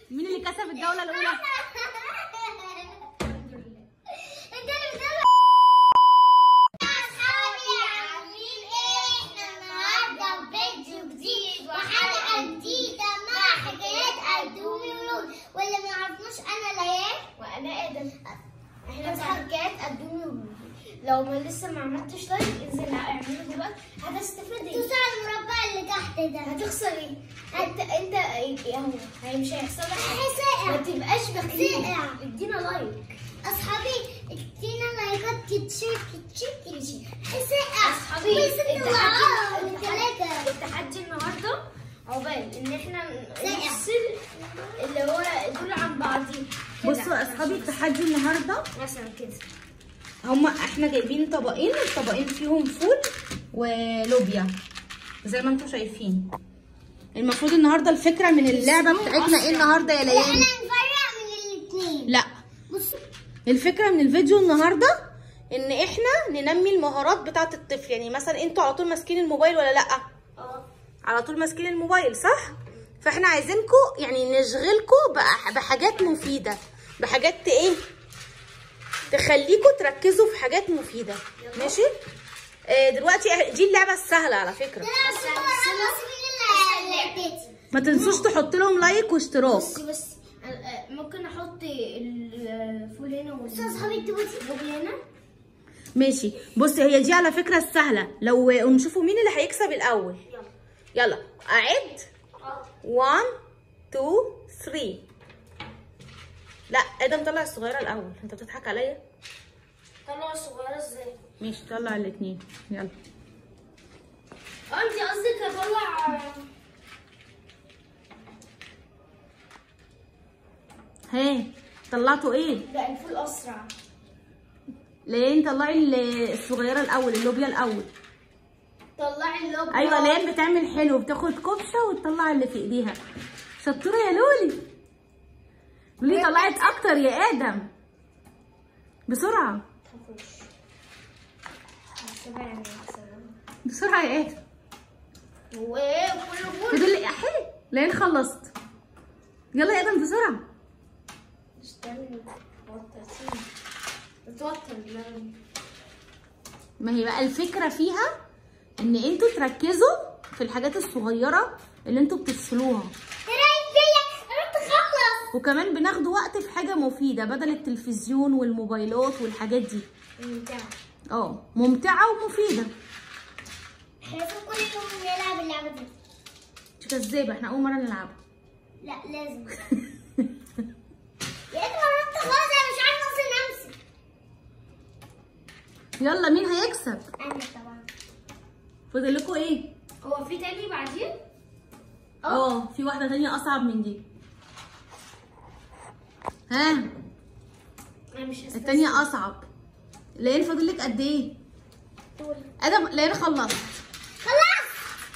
مين اللي كسب الجوله الاولى انت اللي بتقول اصحابي عاملين ايه احنا النهارده فيديو جديد وحلقه جديده مع حكايات ادومي ولود واللي ما يعرفناش انا ليال وانا ادم احنا في حكايات قدومي وبوبي لو ما لسه ما عملتش لايك انزل اعمله دلوقتي هتستفاد ايه دوس على المربع اللي تحت ده هتخسر ايه انت انت ايه اهو هي مش هيحصل لك حاجة. هيسقع. ما تبقاش بخيل سقع. ادينا لايك اصحابي ادينا لايكات كتير كتير كتير سقع اصحابي بس التحدي الثلاثه التحدي النهارده عقبال ان احنا سقع. نفصل اللي هو دول عن بعضين كده. بصوا يا اصحابي التحدي النهارده مثلا كده هما احنا جايبين طبقين الطبقين فيهم فول ولوبيا زي ما انتم شايفين المفروض النهارده الفكره من اللعبه بتاعتنا ايه النهارده يا احنا ليالي نفرق من الاثنين لا بصوا الفكره من الفيديو النهارده ان احنا ننمي المهارات بتاعه الطفل يعني مثلا انتوا على طول ماسكين الموبايل ولا لا اه على طول ماسكين الموبايل صح فاحنا عايزينكم يعني نشغلكم بح- بحاجات مفيده بحاجات ت- ايه تخليكم تركزوا في حاجات مفيده ماشي آه دلوقتي إح- دي اللعبه السهله على فكره بس بس مين اللي لعبتي ما تنسوش تحط لهم لايك واشتراك بس بس آه، آه، ممكن احط الفول هنا بس اصحابي انتوا بصي والبوبي هنا ماشي بصي هي دي على فكره السهله لو ونشوفوا مين اللي هيكسب الاول يلا يلا اعد اه 1 2 3 لا ادم طلع الصغيره الاول انت بتضحك عليا طلع الصغيره ازاي ماشي طلع الاثنين يلا اه انت قصدك اطلع ها طلعتوا ايه لا الفول اسرع لين طلعي ال- الصغيره الاول اللوبيا الاول طلعي اللوب ايوه لين بتعمل حلو بتاخد كبشه وتطلع اللي في ايديها شطوره يا لولي لولي طلعت اكتر يا ادم بسرعه تخافوش هسيبها يعني مثلا بسرعه يا ادم وايه كله فول فاضل لي احي لين خلصت يلا يا ادم بسرعه استنى توترتيني بتوتر دماغي ما هي بقى الفكره فيها ان انتوا تركزوا في الحاجات الصغيره اللي انتوا بتفصلوها رايح فيا انا تخلص وكمان بناخدوا وقت في حاجه مفيده بدل التلفزيون والموبايلات والحاجات دي ممتع اه ممتعه ومفيده احنا لازم كل يوم نلعب اللعبه دي مش كذابه احنا اول مره نلعبها لا لازم يا انت مرات خلاص انا مش عارفه اوصل نفسي يلا مين هيكسب انا طبعا فاضل لكم ايه هو في تاني بعدين؟ اه في واحده تانية اصعب من دي ها انا مش هستنى التانية اصعب لين فاضل لك قد ايه طول ادم لين خلصت خلاص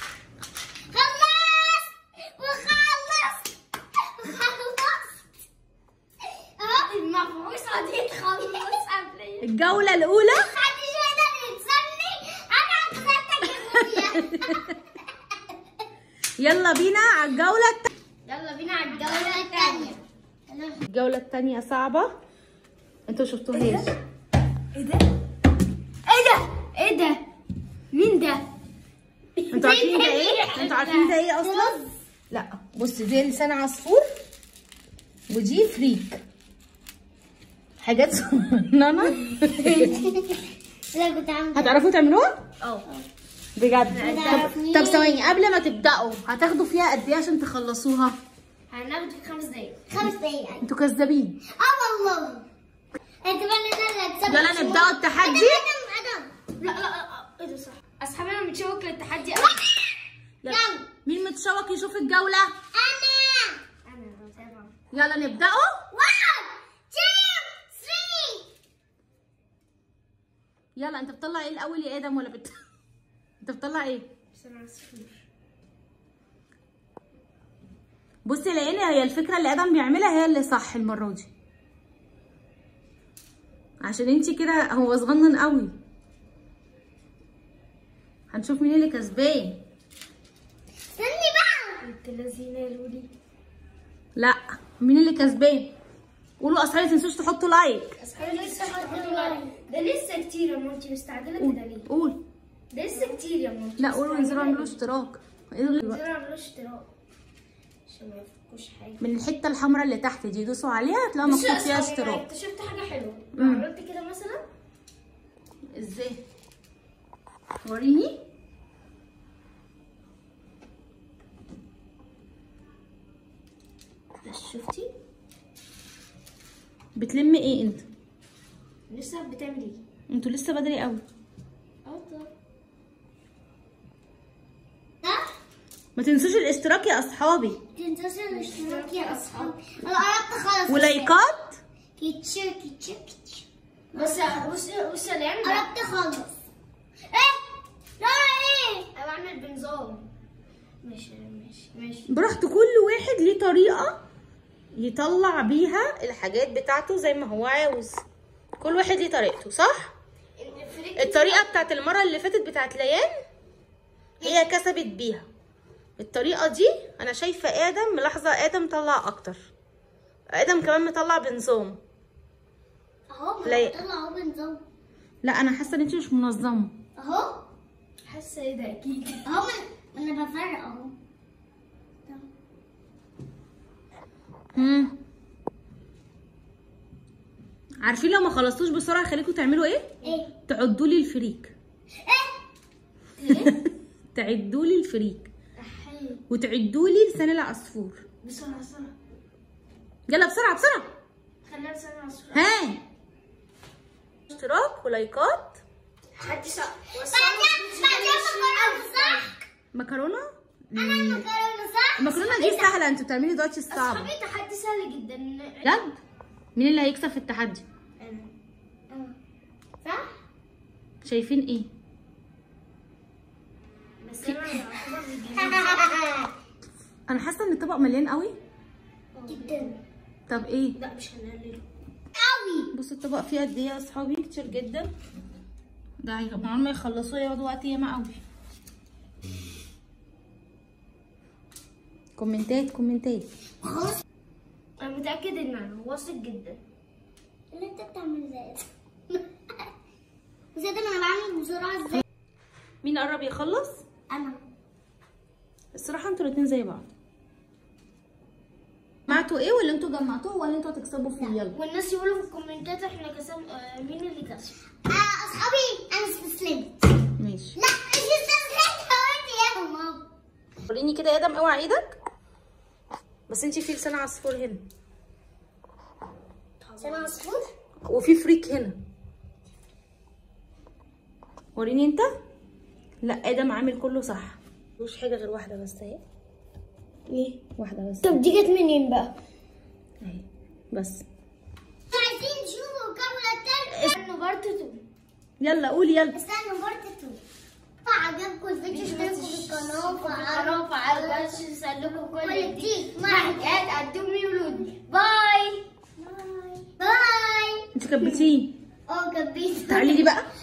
خلاص وخلص وخلص اهو المفعوصة دي تخلص قبل الجوله الاولى محدش يقدر يكسبني انا كسبتك يا فوزيا يلا بينا على الجوله التانية يلا بينا على الجولة الجولة التانية الثانية الجوله التانية صعبه انتوا شفتوهاش ايه ده؟ ايه ده؟ ايه ده؟ مين ده؟ انتوا عارفين ده ايه انتوا عارفين ده ايه اصلا لا بص دي لسان عصفور ودي فريك حاجات صغننه لا كنت عامل هتعرفوا تعملوها اه بجد طب, تعرفني. طب ثواني قبل ما تبداوا هتاخدوا فيها قد ايه عشان تخلصوها هناخد خمس دقايق خمس دقايق انتوا كذابين اه والله انت بقى انا اللي اكسبك يلا نبداوا التحدي ادم ادم لا لا لا ايه ده صح اصحابي انا متشوق للتحدي قوي يلا مين متشوق يشوف الجوله انا انا بتابع يلا نبداوا واحد two three يلا انت بتطلع ايه الاول يا ادم ولا بت... انت بتطلع ايه بس انا عصفور بصي لان هي الفكره اللي ادم بيعملها هي اللي صح المره دي عشان انتي كده هو صغنن قوي هنشوف مين اللي كسبان استني بقى انت لذينه يا لولي لا مين اللي كسبان قولوا اصحابي ما تنسوش تحطوا لايك اصحابي لسه حاطين لايك ده لسه كتير يا مامتي مستعجله كده ليه؟ قول ده لسه كتير يا مامتي لا قولوا انزلوا اعملوا اشتراك إيه اللي- انزلوا اعملوا اشتراك عشان ما يفكوش حاجه من الحته الحمراء اللي تحت دي دوسوا عليها هتلاقوا بصي مكتوب يا فيها أصحابي، أنا اشتراك اكتشفت حاجه حلوه مم. عملت كده مثلا ازاي وريني بس شفتي بتلم ايه انت لسه بتعمل ايه؟ انتوا لسه بدري قوي اه طب ما تنسوش الاشتراك يا اصحابي تنسوش الاشتراك يا اصحابي انا قربت خلاص ولايكات كيتشر كيتشر كيتشر بس بصي بصي اللي عندي قربت خلص ايه لا ايه انا بعمل بنظام ماشي ماشي ماشي براحته كل واحد ليه طريقه يطلع بيها الحاجات بتاعته زي ما هو عاوز كل واحد ليه طريقته صح الفريق الطريقه بتاعت المره اللي فاتت بتاعت ليان هي كسبت بيها الطريقه دي انا شايفه ادم ملاحظه ادم طلع اكتر ادم كمان مطلع بنظام اهو لا. ما طلع اهو بنظام لا انا حاسه ان انت مش منظمه اهو حاسه ايه ده اكيد اهو من انا بفرق اهو امم عارفين لو ما خلصتوش بسرعه خليكم تعملوا ايه ايه تعدوا لي الفريك ايه تعدوا لي الفريك حلو وتعدوا لي لسان العصفور بسرعه بسرعه يلا بسرعه بسرعه خلينا لسان عصفور ها اشتراك ولايكات حد صح بعدين بعدين مكرونه صح مكرونه انا المكرونه صح المكرونه دي سهله انتوا بتعملي دلوقتي الصعب اصحابي تحدي سهل جدا بجد مين اللي هيكسب في التحدي انا صح شايفين ايه بس انا يعتبر الجنين. انا حاسه ان الطبق مليان قوي جدا طب ايه لا مش هنقلله قوي بصوا الطبق فيه قد ايه يا اصحابي كتير جدا ده هيبقى عمال ما يخلصوا يقعدوا وقت ياما قوي كومنتات كومنتات خلاص انا متاكد ان انا واثق جدا اللي انت بتعمل ازاي بس ده انا بعمل بسرعه ازاي مين قرب يخلص انا الصراحه انتوا الاتنين زي بعض جمعتوا ايه ولا انتوا جمعتوه ولا انتوا هتكسبوا فيه يلا والناس يقولوا في الكومنتات احنا كسب آه مين اللي كسب آه اصحابي انا استسلمت ماشي لا مش استسلمت قلت يا ماما وريني كده يا ادم اوعى ايدك بس انتي في لسان عصفور هنا سنة عصفور وفي فريك هنا وريني انت لا ادم عامل كله صح مش حاجه غير واحده بس اهي ليه واحده بس طب دي جت منين بقى اهي بس عايزين نشوفوا الجولة التالتة استنوا بارت 2 يلا قولي يلا استنوا بارت 2 فعجبكم الفيديو اشتركوا في القناة وفعلوا قناة فعلوا بس نسلكم كل كل جديد جديد مع حكايات قدومي ولودي باي باي باي انت كبتيه اه كبيت تعالي لي بقى